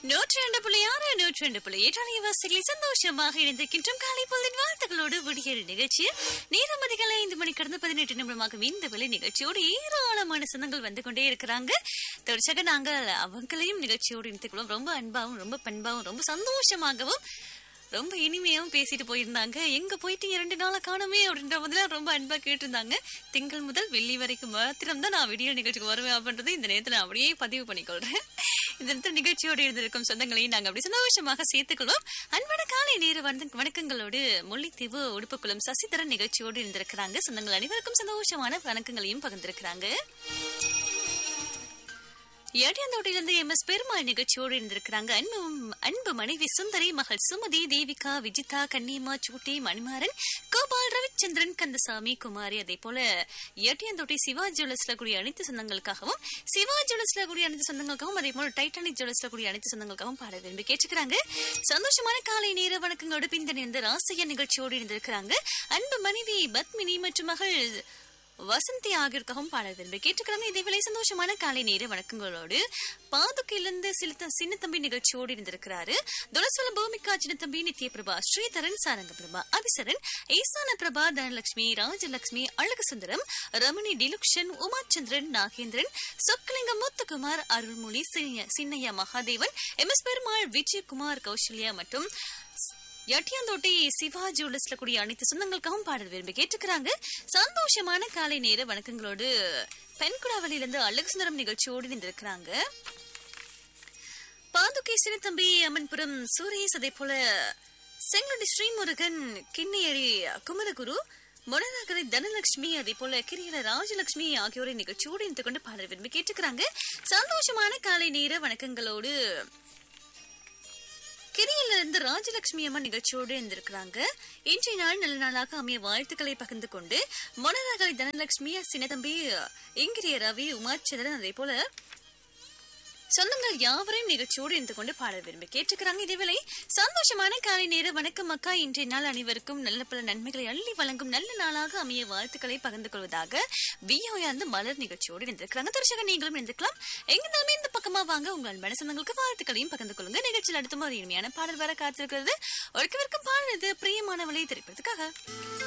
நூற்றி ரெண்டு புள்ளி ஆறு நூற்றி ரெண்டு புள்ளி எட்டு அலைவாசிகளை சந்தோஷமாக இணைந்திருக்கின்றோம் காலை பொழுதின் வாழ்த்துக்களோடு விடியல் நிகழ்ச்சி நேரம் அதிகாலை ஐந்து மணி கடந்து பதினெட்டு நிமிடமாகும் இந்த விலை நிகழ்ச்சியோடு ஏராளமான சொந்தங்கள் வந்து கொண்டே இருக்கிறாங்க தொடர்ச்சியாக நாங்கள் அவங்களையும் நிகழ்ச்சியோடு இணைத்துக்கொள்வோம் ரொம்ப அன்பாகவும் ரொம்ப பண்பாகவும் ரொம்ப சந்தோஷமாகவும் ரொம்ப இனிமையாவும் பேசிட்டு போயிருந்தாங்க எங்க போயிட்டு இரண்டு நாளா காணுமே அப்படின்ற முதல்ல ரொம்ப அன்பா கேட்டிருந்தாங்க திங்கள் முதல் வெள்ளி வரைக்கும் மாத்திரம் தான் நான் வீடியோ நிகழ்ச்சிக்கு வருவேன் அப்படின்றது இந்த நேரத்துல நான் அப்படியே பதிவு பண்ணிக்கொள்றேன் இந்த நேரத்தில் நிகழ்ச்சியோடு இருந்திருக்கும் சொந்தங்களையும் நாங்க அப்படி சந்தோஷமாக சேர்த்துக்கொள்வோம் அன்பான காலை நேர வந்த வணக்கங்களோடு முல்லைத்தீவு உடுப்புக்குளம் சசிதரன் நிகழ்ச்சியோடு இருந்திருக்கிறாங்க சொந்தங்கள் அனைவருக்கும் சந்தோஷமான வணக்கங்களையும் பகிர்ந்திருக்கிறாங்க ஏடியந்தோட்டிலிருந்து எம் எஸ் பெருமாள் நிகழ்ச்சியோடு இருந்திருக்கிறாங்க அன்பு அன்பு மனைவி சுந்தரி மகள் சுமதி தேவிகா விஜிதா கன்னியம்மா சூட்டி மணிமாறன் கோபால் ரவிச்சந்திரன் கந்தசாமி குமாரி அதே போல ஏட்டியந்தோட்டி சிவா ஜுவல்லர்ஸ்ல கூடிய அனைத்து சொந்தங்களுக்காகவும் சிவா ஜுவல்லர்ஸ்ல கூடிய அனைத்து சொந்தங்களுக்காகவும் அதே போல டைட்டானிக் ஜுவல்லர்ஸ்ல கூடிய அனைத்து சொந்தங்களுக்காகவும் பாட விரும்பி கேட்டுக்கிறாங்க சந்தோஷமான காலை நேர வணக்கங்களோடு பின்தணிந்த ராசிய நிகழ்ச்சியோடு இருந்திருக்கிறாங்க அன்பு மனைவி பத்மினி மற்றும் மகள் வசந்தி ஆகியோருக்காகவும் பாட விரும்பி கேட்டுக்கிறாங்க இதேவேளை சந்தோஷமான காலை நேர வணக்கங்களோடு பாதுகையிலிருந்து சில சின்ன தம்பி நிகழ்ச்சியோடு இருந்திருக்கிறாரு துளசல பூமிகா சின்ன தம்பி நித்ய பிரபா ஸ்ரீதரன் சாரங்க பிரபா அபிசரன் ஈசான பிரபா தனலட்சுமி ராஜலட்சுமி அழகு சுந்தரம் ரமணி டிலுக்ஷன் உமாச்சந்திரன் நாகேந்திரன் சொக்கலிங்கம் முத்துக்குமார் அருள்மொழி சின்ன- சின்னையா மகாதேவன் எம் எஸ் பெருமாள் விஜயகுமார் கௌசல்யா மற்றும் எட்டியாந்தோட்டி சிவா ஜுவல்லர்ஸ்ல கூடிய அனைத்து சொந்தங்களுக்காகவும் பாடல் விரும்பி கேட்டுக்கிறாங்க சந்தோஷமான காலை நேர வணக்கங்களோடு பெண்குடாவளியிலிருந்து அழகு சுந்தரம் நிகழ்ச்சியோடு இருந்திருக்கிறாங்க பாதுகை சிறுத்தம்பி அம்மன்புரம் சூரேஷ் அதே போல செங்கடி ஸ்ரீமுருகன் கிண்ணியடி குமரகுரு மொனநகரை தனலட்சுமி அதே போல கிரியல ராஜலட்சுமி ஆகியோரை நிகழ்ச்சியோடு இருந்து கொண்டு பாடல் விரும்பி கேட்டுக்கிறாங்க சந்தோஷமான காலை நேர வணக்கங்களோடு கிரியில இருந்து ராஜலட்சுமி அம்மன் நிகழ்ச்சியோடு இருந்திருக்கிறாங்க இன்றைய நாள் நல்ல நாளாக அமைய வாழ்த்துக்களை பகிர்ந்து கொண்டு மொனநகரை தனலட்சுமி சின்னதம்பி இங்கிரிய ரவி உமாச்சந்திரன் அதே போல சொந்தங்கள் யாவரையும் நிகழ்ச்சியோடு இருந்து கொண்டு பாட விரும்பி கேட்டுக்கிறாங்க இதேவேளை சந்தோஷமான காலை நேர வணக்கம் அக்கா இன்றைய நாள் அனைவருக்கும் நல்ல பல நன்மைகளை அள்ளி வழங்கும் நல்ல நாளாக அமைய வாழ்த்துக்களை பகிர்ந்து கொள்வதாக வியோயாந்து மலர் நிகழ்ச்சியோடு இருந்திருக்கிறாங்க தரிசக நீங்களும் இருந்திருக்கலாம் எங்கிருந்தாலுமே இந்த பக்கமா வாங்க உங்கள் அன்பான சொந்தங்களுக்கு வாழ்த்துக்களையும் பகிர்ந்து கொள்ளுங்க நிகழ்ச்சியில் அடுத்த ஒரு இனிமையான பாடல் வர காத்திருக்கிறது ஒழுக்கவிற்கும் பாடல் இது பிரியமானவளை திரைப்பதற்காக